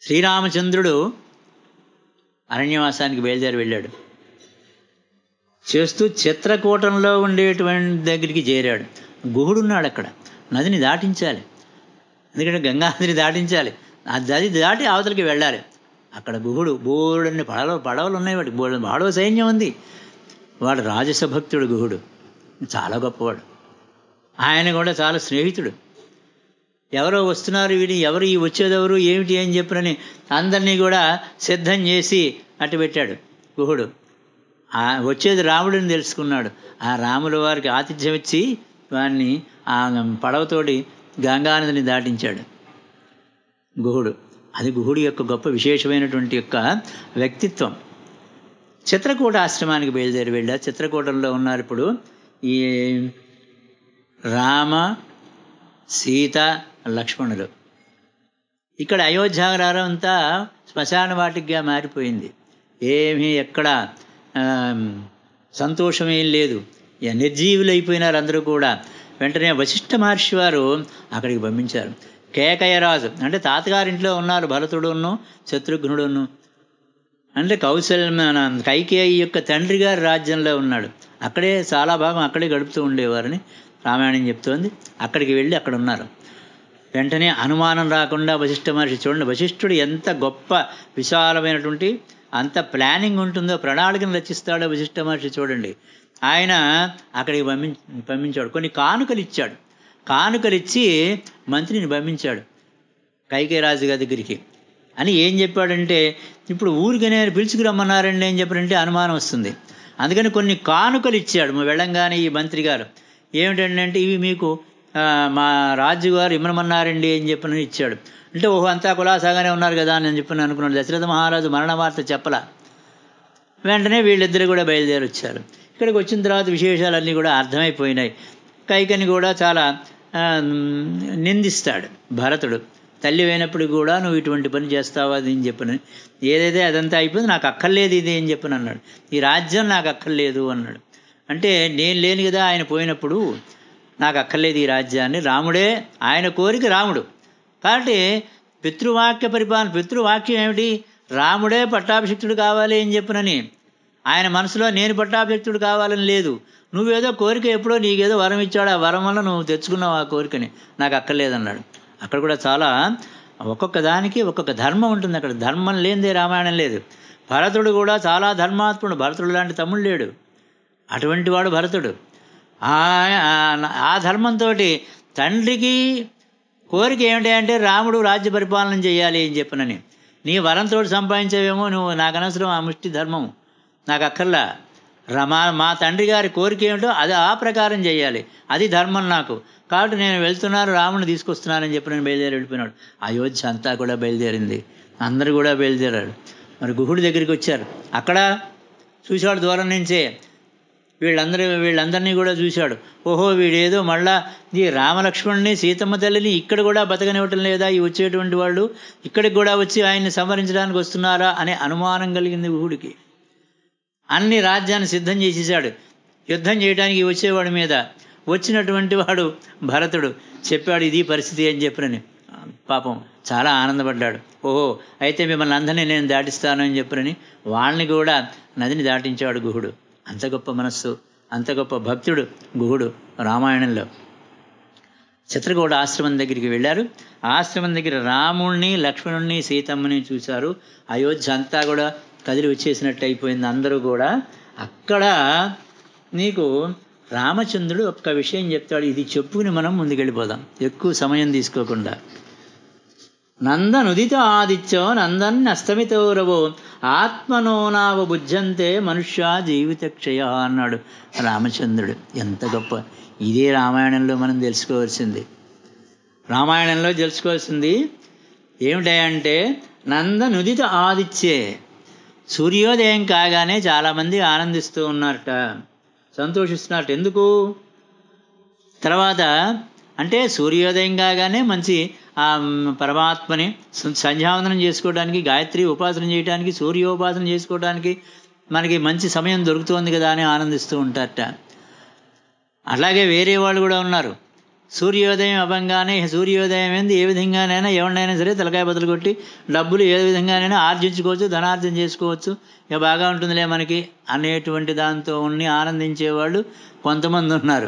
శ్రీరామచంద్రుడు అరణ్యవాసానికి బయలుదేరి వెళ్ళాడు చేస్తూ చిత్రకూటంలో ఉండేటువంటి దగ్గరికి చేరాడు గుహుడున్నాడు అక్కడ నదిని దాటించాలి ఎందుకంటే గంగానదిని దాటించాలి ఆ నది దాటి అవతలికి వెళ్ళాలి అక్కడ గుహుడు బోడన్ని పడవలు పడవలు ఉన్నాయి వాటికి బోడ పడవ సైన్యం ఉంది వాడు రాజసభక్తుడు గుహుడు చాలా గొప్పవాడు ఆయన కూడా చాలా స్నేహితుడు ఎవరో వస్తున్నారు వీడి ఎవరు ఈ వచ్చేదెవరు ఏమిటి అని చెప్పినని అందరినీ కూడా సిద్ధం చేసి అటు పెట్టాడు గుహుడు ఆ వచ్చేది రాముడిని తెలుసుకున్నాడు ఆ రాముల వారికి ఆతిథ్యం ఇచ్చి వాడిని ఆ పడవతోటి గంగానదిని దాటించాడు గుహుడు అది గుహుడి యొక్క గొప్ప విశేషమైనటువంటి యొక్క వ్యక్తిత్వం చిత్రకూట ఆశ్రమానికి బయలుదేరి వెళ్ళారు చిత్రకూటంలో ఉన్నారు ఇప్పుడు ఈ రామ సీత లక్ష్మణులు ఇక్కడ అయోధ్యాగారం అంతా శ్మశాన వాటిగా మారిపోయింది ఏమీ ఎక్కడ సంతోషం ఏం లేదు నిర్జీవులు అయిపోయినారు అందరూ కూడా వెంటనే వశిష్ఠ మహర్షి వారు అక్కడికి పంపించారు కేకయరాజు అంటే తాతగారింట్లో ఉన్నారు భరతుడును శత్రుఘ్నుడును అంటే కౌశల్ మన కైకేయి యొక్క తండ్రి గారి రాజ్యంలో ఉన్నాడు అక్కడే చాలా భాగం అక్కడే గడుపుతూ ఉండేవారని రామాయణం చెప్తోంది అక్కడికి వెళ్ళి అక్కడ ఉన్నారు వెంటనే అనుమానం రాకుండా వశిష్ఠ మహర్షి చూడండి వశిష్ఠుడు ఎంత గొప్ప విశాలమైనటువంటి అంత ప్లానింగ్ ఉంటుందో ప్రణాళికను రచిస్తాడో వశిష్ఠ మహర్షి చూడండి ఆయన అక్కడికి పంపి పంపించాడు కొన్ని కానుకలు ఇచ్చాడు కానుకలు ఇచ్చి మంత్రిని పంపించాడు కైకేయరాజు గారి దగ్గరికి అని ఏం చెప్పాడంటే ఇప్పుడు ఊరికి నేను పిలుచుకురమ్మన్నారండి అని చెప్పారంటే అనుమానం వస్తుంది అందుకని కొన్ని కానుకలు ఇచ్చాడు వెళ్ళంగానే ఈ మంత్రి గారు ఏమిటంటే ఇవి మీకు మా రాజుగారు ఇమ్మనమన్నారండి అని చెప్పని ఇచ్చాడు అంటే ఓహో అంతా కులాసాగానే ఉన్నారు కదా అని చెప్పని అనుకున్నాడు దశరథ మహారాజు మరణ వార్త చెప్పలా వెంటనే వీళ్ళిద్దరు కూడా బయలుదేరి వచ్చారు ఇక్కడికి వచ్చిన తర్వాత విశేషాలన్నీ కూడా అర్థమైపోయినాయి కైకని కూడా చాలా నిందిస్తాడు భరతుడు తల్లి అయినప్పుడు కూడా నువ్వు ఇటువంటి పని చేస్తావా అది అని చెప్పిన ఏదైతే అదంతా అయిపోయింది నాకు అక్కర్లేదు ఇది అని చెప్పని అన్నాడు ఈ రాజ్యం నాకు అక్కర్లేదు అన్నాడు అంటే నేను లేని కదా ఆయన పోయినప్పుడు నాకు అక్కర్లేదు ఈ రాజ్యాన్ని రాముడే ఆయన కోరిక రాముడు కాబట్టి పితృవాక్య పరిపాలన పితృవాక్యం ఏమిటి రాముడే పట్టాభిషిక్తుడు కావాలి అని చెప్పినని ఆయన మనసులో నేను పట్టాభిషిక్తుడు కావాలని లేదు నువ్వేదో కోరిక ఎప్పుడో నీకేదో వరం ఇచ్చాడు ఆ వరం వల్ల నువ్వు తెచ్చుకున్నావు ఆ కోరికని నాకు అక్కర్లేదన్నాడు అక్కడ కూడా చాలా ఒక్కొక్క దానికి ఒక్కొక్క ధర్మం ఉంటుంది అక్కడ ధర్మం లేనిదే రామాయణం లేదు భరతుడు కూడా చాలా ధర్మాత్ముడు భరతుడు లాంటి తమ్ముడు లేడు అటువంటి వాడు భరతుడు ఆ ధర్మంతో తండ్రికి కోరిక ఏమిటి అంటే రాముడు రాజ్య పరిపాలన చేయాలి అని చెప్పనని నీ వరంతో సంపాదించేవేమో నువ్వు నాకు అనవసరం ఆ ముష్టి ధర్మం నాకు అక్కర్లా రమా మా తండ్రి గారి కోరిక ఏమిటో అది ఆ ప్రకారం చేయాలి అది ధర్మం నాకు కాబట్టి నేను వెళ్తున్నాను రాముని తీసుకొస్తున్నానని చెప్పి నేను బయలుదేరి వెళ్ళిపోయినాడు అయోధ్య అంతా కూడా బయలుదేరింది అందరు కూడా బయలుదేరాడు మరి గుహుడి దగ్గరికి వచ్చారు అక్కడ చూశాడు దూరం నుంచే వీళ్ళందరూ వీళ్ళందరినీ కూడా చూశాడు ఓహో వీడేదో మళ్ళా ఈ రామలక్ష్మణుని సీతమ్మ తల్లిని ఇక్కడ కూడా బతకనివ్వటం లేదా ఈ వచ్చేటువంటి వాళ్ళు ఇక్కడికి కూడా వచ్చి ఆయన్ని సంహరించడానికి వస్తున్నారా అనే అనుమానం కలిగింది గుహుడికి అన్ని రాజ్యాన్ని సిద్ధం చేసేసాడు యుద్ధం చేయడానికి వచ్చేవాడి మీద వచ్చినటువంటి వాడు భరతుడు చెప్పాడు ఇది పరిస్థితి అని చెప్పినని పాపం చాలా ఆనందపడ్డాడు ఓహో అయితే మిమ్మల్ని అందరినీ నేను దాటిస్తాను అని చెప్పినని వాళ్ళని కూడా నదిని దాటించాడు గుహుడు అంత గొప్ప మనస్సు అంత గొప్ప భక్తుడు గుహుడు రామాయణంలో చిత్రకూట ఆశ్రమం దగ్గరికి వెళ్ళారు ఆశ్రమం దగ్గర రాముణ్ణి లక్ష్మణుణ్ణి సీతమ్మని చూశారు అయోధ్య అంతా కూడా కదిలి వచ్చేసినట్టు అయిపోయింది అందరూ కూడా అక్కడ నీకు రామచంద్రుడు ఒక్క విషయం చెప్తాడు ఇది చెప్పుకుని మనం ముందుకెళ్ళిపోదాం ఎక్కువ సమయం తీసుకోకుండా నందనుదిత ఆదిత్యో నందన్ అస్తమితౌరవో ఆత్మనోనావ బుజ్జంతే మనుష్య జీవిత క్షయ అన్నాడు రామచంద్రుడు ఎంత గొప్ప ఇదే రామాయణంలో మనం తెలుసుకోవాల్సింది రామాయణంలో తెలుసుకోవాల్సింది ఏమిటంటే నందనుదిత ఆదిత్యే సూర్యోదయం కాగానే చాలామంది ఆనందిస్తూ ఉన్నారట సంతోషిస్తున్నారట ఎందుకు తర్వాత అంటే సూర్యోదయం కాగానే మంచి ఆ పరమాత్మని సంధ్యావందనం చేసుకోవడానికి గాయత్రి ఉపాసన చేయడానికి సూర్యోపాసన చేసుకోవడానికి మనకి మంచి సమయం దొరుకుతుంది కదా అని ఆనందిస్తూ ఉంటారట అలాగే వేరే వాళ్ళు కూడా ఉన్నారు సూర్యోదయం అవ్వంగానే సూర్యోదయం ఏంది ఏ విధంగానైనా ఎవరినైనా సరే తలకాయ బదులు కొట్టి డబ్బులు ఏ విధంగానైనా ఆర్జించుకోవచ్చు ధనార్జన చేసుకోవచ్చు ఇక బాగా ఉంటుందిలే మనకి అనేటువంటి దాంతో ఉండి ఆనందించేవాళ్ళు కొంతమంది ఉన్నారు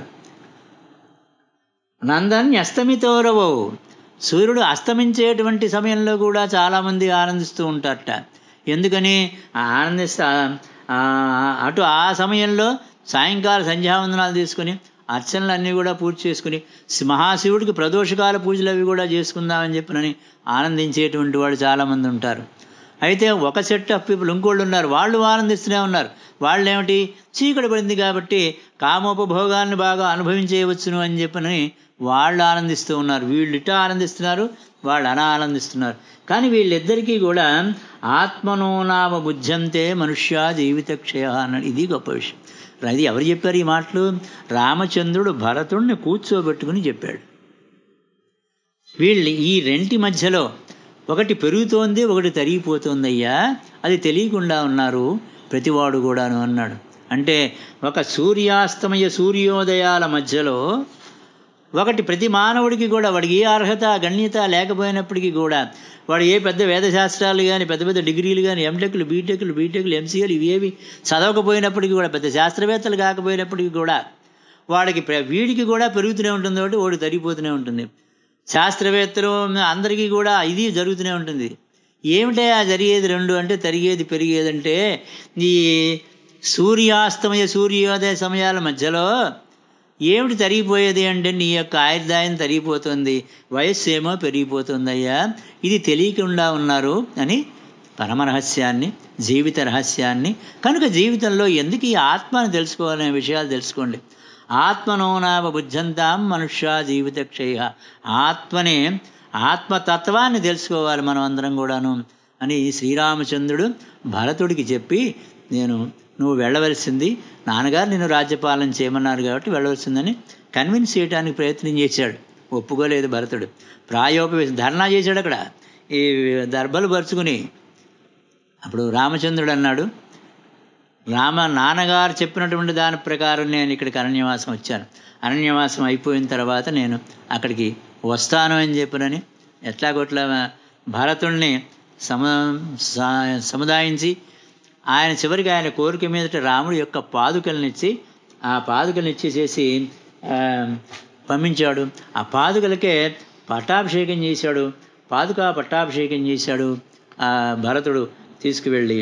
నందన్ అస్తమితోరవో సూర్యుడు అస్తమించేటువంటి సమయంలో కూడా చాలామంది ఆనందిస్తూ ఉంటారట ఎందుకని ఆ ఆనందిస్తా ఆ, అటు ఆ సమయంలో సాయంకాల సంధ్యావందనాలు తీసుకుని అర్చనలు అన్నీ కూడా పూర్తి చేసుకుని శి- మహాశివుడికి ప్రదోషకాల పూజలు అవి కూడా చేసుకుందామని చెప్పినని ఆనందించేటువంటి వాళ్ళు చాలామంది ఉంటారు అయితే ఒక సెట్ ఆఫ్ పీపుల్ ఇంకోళ్ళు ఉన్నారు వాళ్ళు ఆనందిస్తూనే ఉన్నారు వాళ్ళు ఏమిటి చీకటి పడింది కాబట్టి కామోపభోగాన్ని బాగా అనుభవించేయవచ్చును అని చెప్పని వాళ్ళు ఆనందిస్తూ ఉన్నారు వీళ్ళు ఇట ఆనందిస్తున్నారు వాళ్ళు అనా ఆనందిస్తున్నారు కానీ వీళ్ళిద్దరికీ కూడా ఆత్మనోనామ బుద్ధంతే మనుష్య జీవిత క్షయ అన్నాడు ఇది గొప్ప విషయం అది ఎవరు చెప్పారు ఈ మాటలు రామచంద్రుడు భరతుడిని కూర్చోబెట్టుకుని చెప్పాడు వీళ్ళు ఈ రెంటి మధ్యలో ఒకటి పెరుగుతోంది ఒకటి తరిగిపోతుంది అయ్యా అది తెలియకుండా ఉన్నారు ప్రతివాడు కూడాను అన్నాడు అంటే ఒక సూర్యాస్తమయ సూర్యోదయాల మధ్యలో ఒకటి ప్రతి మానవుడికి కూడా వాడికి ఏ అర్హత గణ్యత లేకపోయినప్పటికీ కూడా వాడు ఏ పెద్ద వేదశాస్త్రాలు కానీ పెద్ద పెద్ద డిగ్రీలు కానీ ఎంటెక్లు బీటెక్లు బీటెక్లు ఎంసీఏలు ఇవేవి చదవకపోయినప్పటికీ కూడా పెద్ద శాస్త్రవేత్తలు కాకపోయినప్పటికీ కూడా వాడికి ప్ర- వీడికి కూడా పెరుగుతూనే ఉంటుంది కాబట్టి వాడు తరిగిపోతూనే ఉంటుంది శాస్త్రవేత్తలు అందరికీ కూడా ఇది జరుగుతూనే ఉంటుంది ఏమిటే ఆ జరిగేది రెండు అంటే తరిగేది పెరిగేది అంటే ఈ సూర్యాస్తమయ సూర్యోదయ సమయాల మధ్యలో ఏమిటి తరిగిపోయేది అంటే నీ యొక్క ఆయుర్దాయం తరిగిపోతుంది వయస్సు ఏమో పెరిగిపోతుంది అయ్యా ఇది తెలియకుండా ఉన్నారు అని పరమ రహస్యాన్ని జీవిత రహస్యాన్ని కనుక జీవితంలో ఎందుకు ఈ ఆత్మను తెలుసుకోవాలనే విషయాలు తెలుసుకోండి ఆత్మనోనామ బుద్ధంతాం మనుష్య జీవిత క్షయ ఆత్మనే ఆత్మతత్వాన్ని తెలుసుకోవాలి మనం అందరం కూడాను అని శ్రీరామచంద్రుడు భరతుడికి చెప్పి నేను నువ్వు వెళ్ళవలసింది నాన్నగారు నేను రాజ్యపాలన చేయమన్నారు కాబట్టి వెళ్ళవలసిందని కన్విన్స్ చేయడానికి ప్రయత్నం చేశాడు ఒప్పుకోలేదు భరతుడు ప్రాయోపవేశం ధర్నా చేశాడు అక్కడ ఈ దర్భలు పరుచుకుని అప్పుడు రామచంద్రుడు అన్నాడు రామ నాన్నగారు చెప్పినటువంటి దాని ప్రకారం నేను ఇక్కడికి అరణ్యవాసం వచ్చాను అరణ్యవాసం అయిపోయిన తర్వాత నేను అక్కడికి వస్తాను అని చెప్పినని ఎట్లాగొట్లా భరతుణ్ణి సమ సా- సముదాయించి ఆయన చివరికి ఆయన కోరిక మీదట రాముడు యొక్క పాదుకలనిచ్చి ఆ పాదుకలను ఇచ్చేసేసి ఆ, పంపించాడు ఆ పాదుకలకే పట్టాభిషేకం చేశాడు పాదుక పట్టాభిషేకం చేశాడు ఆ భరతుడు తీసుకువెళ్ళి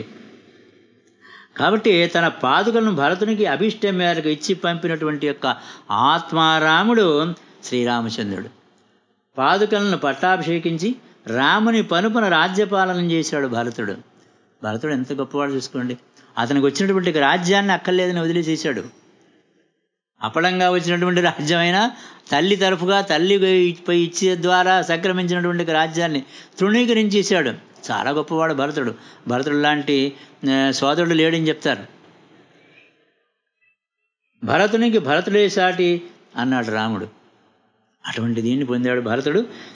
కాబట్టి తన పాదుకలను భరతునికి అభిష్టం మేరకు ఇచ్చి పంపినటువంటి యొక్క ఆత్మారాముడు శ్రీరామచంద్రుడు పాదుకలను పట్టాభిషేకించి రాముని పనుపన రాజ్యపాలన చేశాడు భరతుడు భరతుడు ఎంత గొప్పవాడు చూసుకోండి అతనికి వచ్చినటువంటి రాజ్యాన్ని అక్కర్లేదని వదిలేసేసాడు అపడంగా వచ్చినటువంటి రాజ్యమైనా తల్లి తరఫుగా తల్లి పై ఇచ్చే ద్వారా సంక్రమించినటువంటి రాజ్యాన్ని తృణీకరించేశాడు చాలా గొప్పవాడు భరతుడు భరతుడు లాంటి ఆ, సోదరుడు లేడని చెప్తారు భరతునికి భరతుడే సాటి అన్నాడు రాముడు అటువంటి దీన్ని పొందాడు భరతుడు